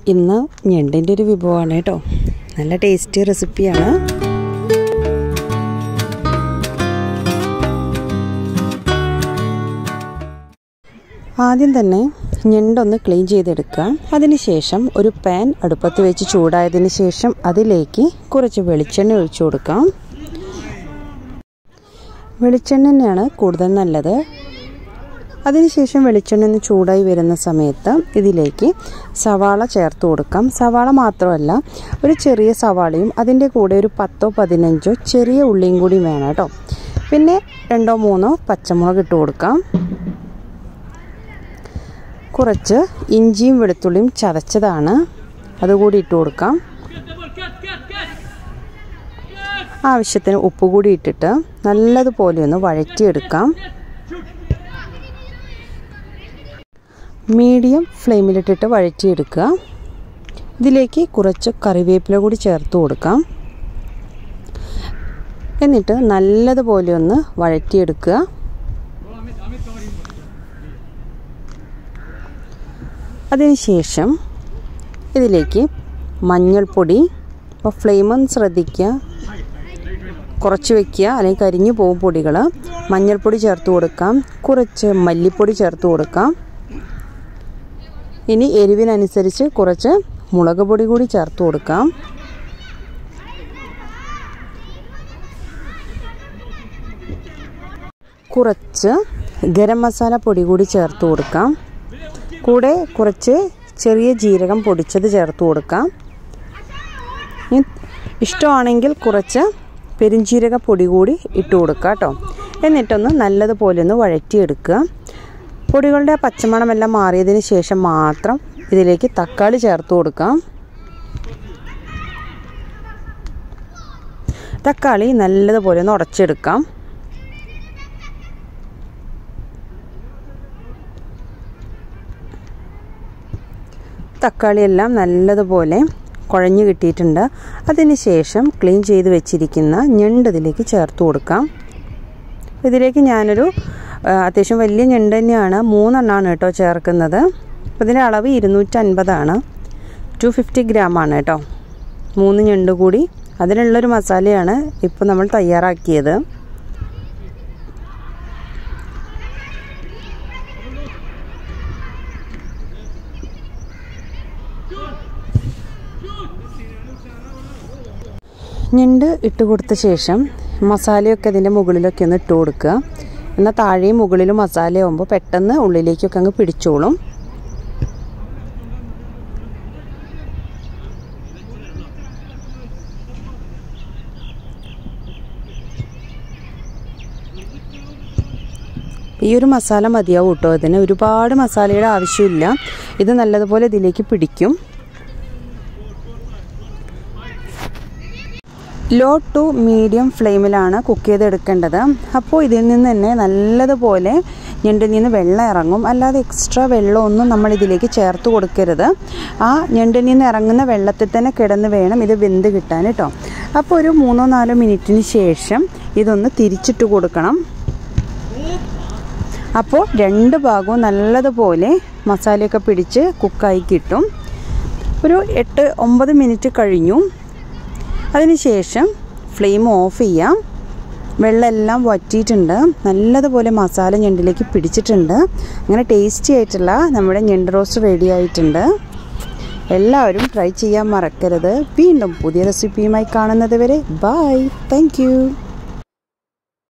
ഇന്ന് ഞണ്ടിൻ്റെ ഒരു വിഭവമാണ് കേട്ടോ നല്ല ടേസ്റ്റി റെസിപ്പിയാണ് ആദ്യം തന്നെ ഞണ്ടൊന്ന് ക്ലീൻ ചെയ്തെടുക്കുക അതിനുശേഷം ഒരു പാൻ അടുപ്പത്ത് വെച്ച് ചൂടായതിന് ശേഷം അതിലേക്ക് കുറച്ച് വെളിച്ചെണ്ണ ഒഴിച്ചു കൊടുക്കാം വെളിച്ചെണ്ണ തന്നെയാണ് കൂടുതൽ നല്ലത് അതിനുശേഷം വെളിച്ചെണ്ണ ഒന്ന് ചൂടായി വരുന്ന സമയത്ത് ഇതിലേക്ക് സവാള ചേർത്ത് കൊടുക്കാം സവാള മാത്രമല്ല ഒരു ചെറിയ സവാളയും അതിൻ്റെ കൂടെ ഒരു പത്തോ പതിനഞ്ചോ ചെറിയ ഉള്ളിയും കൂടി വേണം കേട്ടോ പിന്നെ രണ്ടോ മൂന്നോ പച്ചമുളക് ഇട്ട് കൊടുക്കാം കുറച്ച് ഇഞ്ചിയും വെളുത്തുള്ളിയും ചതച്ചതാണ് അതുകൂടി ഇട്ട് കൊടുക്കാം ആവശ്യത്തിന് ഉപ്പ് കൂടി ഇട്ടിട്ട് നല്ലതുപോലെ ഒന്ന് വഴറ്റിയെടുക്കാം മീഡിയം ഫ്ലെയിമിലിട്ടിട്ട് വഴറ്റിയെടുക്കുക ഇതിലേക്ക് കുറച്ച് കറിവേപ്പില കൂടി ചേർത്ത് കൊടുക്കാം എന്നിട്ട് നല്ലതുപോലെ ഒന്ന് വഴറ്റിയെടുക്കുക അതിനുശേഷം ഇതിലേക്ക് മഞ്ഞൾപ്പൊടി അപ്പോൾ ഫ്ലെയിം ഒന്ന് ശ്രദ്ധിക്കുക കുറച്ച് വെക്കുക അല്ലെങ്കിൽ കരിഞ്ഞു പോകും പൊടികൾ മഞ്ഞൾപ്പൊടി ചേർത്ത് കൊടുക്കാം കുറച്ച് മല്ലിപ്പൊടി ചേർത്ത് കൊടുക്കാം ഇനി എരിവിനനുസരിച്ച് കുറച്ച് മുളക് പൊടി കൂടി ചേർത്ത് കൊടുക്കാം കുറച്ച് ഗരം മസാല പൊടി കൂടി ചേർത്ത് കൊടുക്കാം കൂടെ കുറച്ച് ചെറിയ ജീരകം പൊടിച്ചത് ചേർത്ത് കൊടുക്കാം ഇഷ്ടമാണെങ്കിൽ കുറച്ച് പെരിഞ്ചീരക പൊടി കൂടി ഇട്ട് കൊടുക്കുക കേട്ടോ എന്നിട്ടൊന്ന് നല്ലതുപോലെ ഒന്ന് വഴറ്റിയെടുക്കുക പൊടികളുടെ പച്ചമണമെല്ലാം മാറിയതിന് ശേഷം മാത്രം ഇതിലേക്ക് തക്കാളി ചേർത്ത് കൊടുക്കാം തക്കാളി നല്ലതുപോലെ ഒന്ന് ഉടച്ചെടുക്കാം തക്കാളിയെല്ലാം നല്ലതുപോലെ കുഴഞ്ഞു കിട്ടിയിട്ടുണ്ട് അതിനുശേഷം ക്ലീൻ ചെയ്ത് വെച്ചിരിക്കുന്ന ഞണ്ട് ഇതിലേക്ക് ചേർത്ത് കൊടുക്കാം ഇതിലേക്ക് ഞാനൊരു അത്യാവശ്യം വലിയ ഞണ്ട് തന്നെയാണ് മൂന്നെണ്ണമാണ് കേട്ടോ ചേർക്കുന്നത് അപ്പോൾ ഇതിൻ്റെ അളവ് ഇരുന്നൂറ്റൻപതാണ് ടു ഫിഫ്റ്റി ഗ്രാമാണ് കേട്ടോ മൂന്ന് ഞണ്ട് കൂടി അതിനുള്ളൊരു മസാലയാണ് ഇപ്പോൾ നമ്മൾ തയ്യാറാക്കിയത് ഞണ്ട് ഇട്ട് കൊടുത്ത ശേഷം മസാലയൊക്കെ അതിൻ്റെ മുകളിലൊക്കെ ഒന്ന് ഇട്ട് കൊടുക്കുക എന്നാൽ താഴെയും മുകളിലും മസാല ആകുമ്പോൾ പെട്ടെന്ന് ഉള്ളിലേക്കൊക്കെ അങ്ങ് പിടിച്ചോളും ഈ ഒരു മസാല മതിയാവും കേട്ടോ ഇതിന് ഒരുപാട് മസാലയുടെ ആവശ്യമില്ല ഇത് നല്ലതുപോലെ ഇതിലേക്ക് പിടിക്കും ലോ ടു മീഡിയം ഫ്ലെയിമിലാണ് കുക്ക് ചെയ്തെടുക്കേണ്ടത് അപ്പോൾ ഇതിൽ നിന്ന് തന്നെ നല്ലതുപോലെ ഞണ്ടിൽ നിന്ന് വെള്ളം ഇറങ്ങും അല്ലാതെ എക്സ്ട്രാ വെള്ളമൊന്നും നമ്മൾ ഇതിലേക്ക് ചേർത്ത് കൊടുക്കരുത് ആ ഞണ്ടിൽ നിന്ന് ഇറങ്ങുന്ന വെള്ളത്തിൽ തന്നെ കിടന്ന് വേണം ഇത് വെന്ത് കിട്ടാൻ കേട്ടോ അപ്പോൾ ഒരു മൂന്നോ നാലോ മിനിറ്റിന് ശേഷം ഇതൊന്ന് തിരിച്ചിട്ട് കൊടുക്കണം അപ്പോൾ രണ്ട് ഭാഗവും നല്ലതുപോലെ മസാലയൊക്കെ പിടിച്ച് കുക്കായി കിട്ടും ഒരു എട്ട് ഒമ്പത് മിനിറ്റ് കഴിഞ്ഞു അതിനുശേഷം ഫ്ലെയിം ഓഫ് ചെയ്യാം വെള്ളമെല്ലാം വറ്റിയിട്ടുണ്ട് നല്ലതുപോലെ മസാല ഞണ്ടിലേക്ക് പിടിച്ചിട്ടുണ്ട് അങ്ങനെ ടേസ്റ്റി ആയിട്ടുള്ള നമ്മുടെ ഞണ്ട് റോസ്റ്റ് റെഡി ആയിട്ടുണ്ട് എല്ലാവരും ട്രൈ ചെയ്യാൻ മറക്കരുത് വീണ്ടും പുതിയ റെസിപ്പിയുമായി കാണുന്നത് വരെ ബായ് താങ്ക്